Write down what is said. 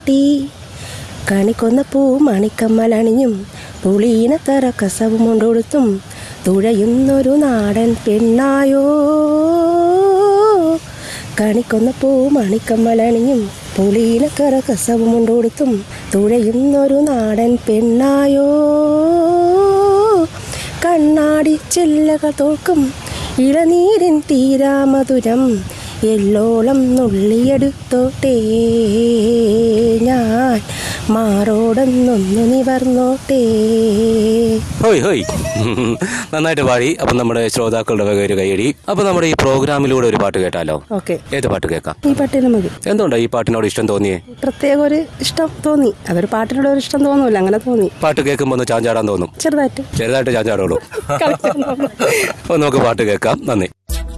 തീ കണിക്കൊന്ന പൂ മണിക്കമ്മലണിഞ്ഞും പുളീനത്തറ കസവും കൊണ്ടൊടുത്തും തുഴയുന്നൊരു നാടൻ പെണ്ണായോ കണിക്കൊന്ന പൂ മണിക്കമ്മലണിഞ്ഞും പുളീനക്കറ കസവും കൊണ്ടൊടുത്തും തുഴയുന്നൊരു നാടൻ പെണ്ണായോ കണ്ണാടി ചില്ലകൾ തോക്കും ഇളനീരിൻ തീരാമധുരം എല്ലോളം നുള്ളിയെടുത്തോട്ടേ ഞാൻ മാറോടൊന്നൊന്നു നിവർന്നോട്ടേ ഹോയ് ഹോയ് നന്നായിട്ട് പാടി അപ്പം നമ്മുടെ ശ്രോതാക്കളുടെ വക ഒരു കൈയടി അപ്പം നമ്മുടെ ഈ പ്രോഗ്രാമിലൂടെ ഒരു പാട്ട് കേട്ടാലോ ഓക്കെ ഏത് പാട്ട് കേൾക്കാം ഈ പാട്ടിന് മതി എന്തുകൊണ്ടാണ് ഈ പാട്ടിനോട് ഇഷ്ടം തോന്നിയേ പ്രത്യേക ഒരു ഇഷ്ടം തോന്നി അതൊരു പാട്ടിനോട് ഒരു ഇഷ്ടം തോന്നൂല അങ്ങനെ തോന്നി പാട്ട് കേൾക്കുമ്പോൾ ഒന്ന് ചാഞ്ചാടാൻ തോന്നും ചെറുതായിട്ട് ചെറുതായിട്ട് ചാഞ്ചാടുള്ളൂ കളിക്കാൻ തോന്നും. അപ്പോൾ നമുക്ക് പാട്ട് കേൾക്കാം നന്ദി